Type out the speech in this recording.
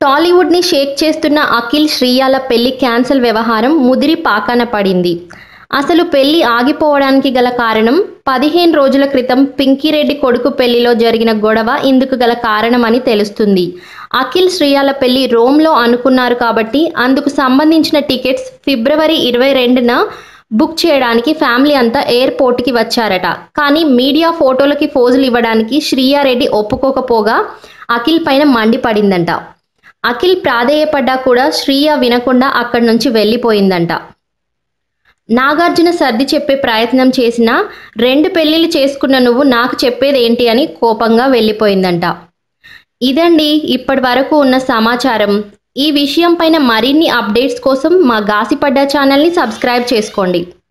టాలీవుడ్ని షేక్ చేస్తున్న అఖిల్ శ్రీయాల పెళ్లి క్యాన్సిల్ వ్యవహారం ముదిరి పాకాన పడింది అసలు పెళ్లి ఆగిపోవడానికి గల కారణం పదిహేను రోజుల క్రితం పింకిరెడ్డి కొడుకు పెళ్లిలో జరిగిన గొడవ ఇందుకు గల కారణమని తెలుస్తుంది అఖిల్ శ్రీయాల పెళ్లి రోమ్లో అనుకున్నారు కాబట్టి అందుకు సంబంధించిన టికెట్స్ ఫిబ్రవరి ఇరవై రెండున బుక్ చేయడానికి ఫ్యామిలీ అంతా ఎయిర్పోర్ట్కి వచ్చారట కానీ మీడియా ఫోటోలకి ఫోజులు ఇవ్వడానికి శ్రీయారెడ్డి ఒప్పుకోకపోగా అఖిల్ పైన మండిపడిందంట అఖిల్ ప్రాధేయపడ్డా కూడా శ్రీయ వినకుండా అక్కడి నుంచి వెళ్ళిపోయిందంట నాగార్జున సర్ది చెప్పే ప్రయత్నం చేసినా రెండు పెళ్ళిళ్ళు చేసుకున్న నువ్వు నాకు చెప్పేది ఏంటి అని కోపంగా వెళ్ళిపోయిందంట ఇదండి ఇప్పటి వరకు ఉన్న సమాచారం ఈ విషయం పైన మరిన్ని అప్డేట్స్ కోసం మా గాసిపడ్డా ఛానల్ని సబ్స్క్రైబ్ చేసుకోండి